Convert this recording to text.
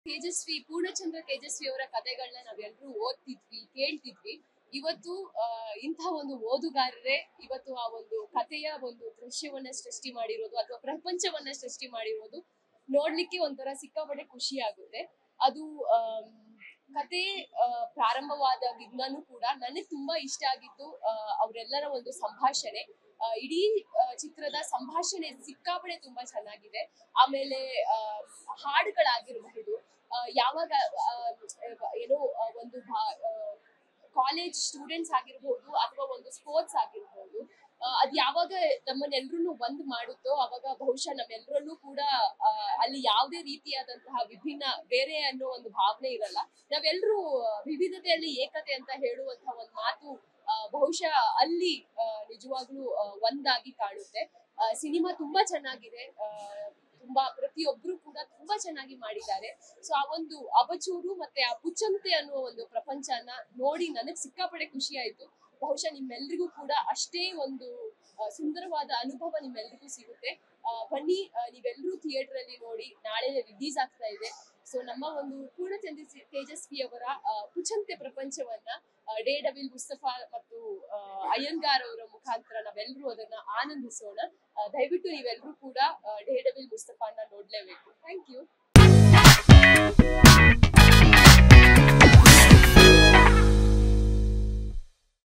ತೇಜಸ್ವಿ ಪೂರ್ಣಚಂದ್ರ ತೇಜಸ್ವಿ ಅವರ ಕಥೆಗಳನ್ನ ನಾವೆಲ್ಲರೂ ಓದ್ತಿದ್ವಿ ಕೇಳ್ತಿದ್ವಿ ಇವತ್ತು ಆ, ಇಂಥ ಒಂದು ಓದುಗಾರರೇ ಇವತ್ತು ಆ ಒಂದು ಕಥೆಯ ಒಂದು ದೃಶ್ಯವನ್ನ ಸೃಷ್ಟಿ ಮಾಡಿರೋದು ಅಥವಾ ಪ್ರಪಂಚವನ್ನ ಸೃಷ್ಟಿ ಮಾಡಿರೋದು ನೋಡ್ಲಿಕ್ಕೆ ಒಂಥರ ಸಿಕ್ಕಾಪಟ್ಟೆ ಖುಷಿ ಆಗುತ್ತೆ ಅದು ಆಮ್, ಕತೆ ಆ, ಪ್ರಾರಂಭವಾದಾಗಿಂದನೂ ಕೂಡ ನನಗೆ ತುಂಬಾ ಇಷ್ಟ ಆಗಿದ್ದು ಆ, ಅವರೆಲ್ಲರ ಒಂದು ಸಂಭಾಷಣೆ ಆ, ಇಡೀ ಆ, ಚಿತ್ರದ ಸಂಭಾಷಣೆ ಸಿಕ್ಕಾಪಟ್ಟೆ ತುಂಬಾ ಚೆನ್ನಾಗಿದೆ ಆಮೇಲೆ ಆ, ಹಾಡುಗಳಾಗಿರಬಹುದು ಆ, ಯಾವಾಗ ಆ, ಏನೋ ಆ, ಒಂದು ಕಾಲೇಜ್ ಸ್ಟೂಡೆಂಟ್ಸ್ ಆಗಿರ್ಬೋದು ಅಥವಾ ಒಂದು ಸ್ಪೋರ್ಟ್ಸ್ ಆಗಿರ್ಬೋದು ಆ, ಅದ್ ಯಾವಾಗ ನಮ್ಮನ್ನೆಲ್ರನ್ನೂ ಒಂದ್ ಮಾಡುತ್ತೋ ಅವಾಗ ಬಹುಶಃ ನಮ್ಮೆಲ್ಲರಲ್ಲೂ ಕೂಡ ಆ, ಅಲ್ಲಿ ಯಾವುದೇ ರೀತಿಯಾದಂತಹ ವಿಭಿನ್ನ ಬೇರೆ ಅನ್ನೋ ಒಂದು ಭಾವನೆ ಇರಲ್ಲ ನಾವೆಲ್ಲರೂ ವಿವಿಧತೆಯಲ್ಲಿ ಏಕತೆ ಅಂತ ಹೇಳುವಂತಹ ಒಂದು ಮಾತು ಆ, ಬಹುಶಃ ಅಲ್ಲಿ ಆ, ನಿಜವಾಗ್ಲೂ ಆ, ಒಂದಾಗಿ ಕಾಣುತ್ತೆ ಆ, ಸಿನಿಮಾ ತುಂಬಾ ಚೆನ್ನಾಗಿದೆ ಆ, ತುಂಬಾ ಪ್ರತಿಯೊಬ್ರು ಕೂಡ ತುಂಬಾ ಚೆನ್ನಾಗಿ ಮಾಡಿದ್ದಾರೆ ಸೊ ಆ ಒಂದು ಅಬಚೂರು ಮತ್ತೆ ಆ ಪುಚ್ಚಂತೆ ಅನ್ನುವ ಒಂದು ಪ್ರಪಂಚನ ನೋಡಿ ನನಗ್ ಸಿಕ್ಕಾಪಟ್ಟೆ ಖುಷಿ ಆಯ್ತು ಬಹುಶಃ ನಿಮ್ಮೆಲ್ರಿಗೂ ಕೂಡ ಅಷ್ಟೇ ಒಂದು ಆ, ಸುಂದರವಾದ ಅನುಭವ ನಿಮ್ಮೆಲ್ರಿಗೂ ಸಿಗುತ್ತೆ ಆ, ಬನ್ನಿ ಆ, ನೀವೆಲ್ಲರೂ ಥಿಯೇಟರ್ ಅಲ್ಲಿ ನೋಡಿ ನಾಳೆ ರಿಲೀಸ್ ಆಗ್ತಾ ಇದೆ ಸೊ ನಮ್ಮ ಒಂದು ಪೂರ್ಣಚಂದ್ರ ತೇಜಸ್ವಿ ಅವರ ಆ, ಪುಚಂತೆ ಪ್ರಪಂಚವನ್ನ ಆ, ಡೇ ಡವಿಲ್ ಮುಸ್ತಫಾ ಮತ್ತು ಆ, ಅಯ್ಯಂಗಾರ್ ಅವರ ಮುಖಾಂತರ ನಾವೆಲ್ಲರೂ ಅದನ್ನ ಆನಂದಿಸೋಣ ಆ, ದಯವಿಟ್ಟು ನೀವೆಲ್ಲರೂ ಕೂಡ ಆ, ಡೇ ಡವಿಲ್ ಮುಸ್ತಫಾನ ನೋಡ್ಲೇಬೇಕು ಥ್ಯಾಂಕ್ ಯು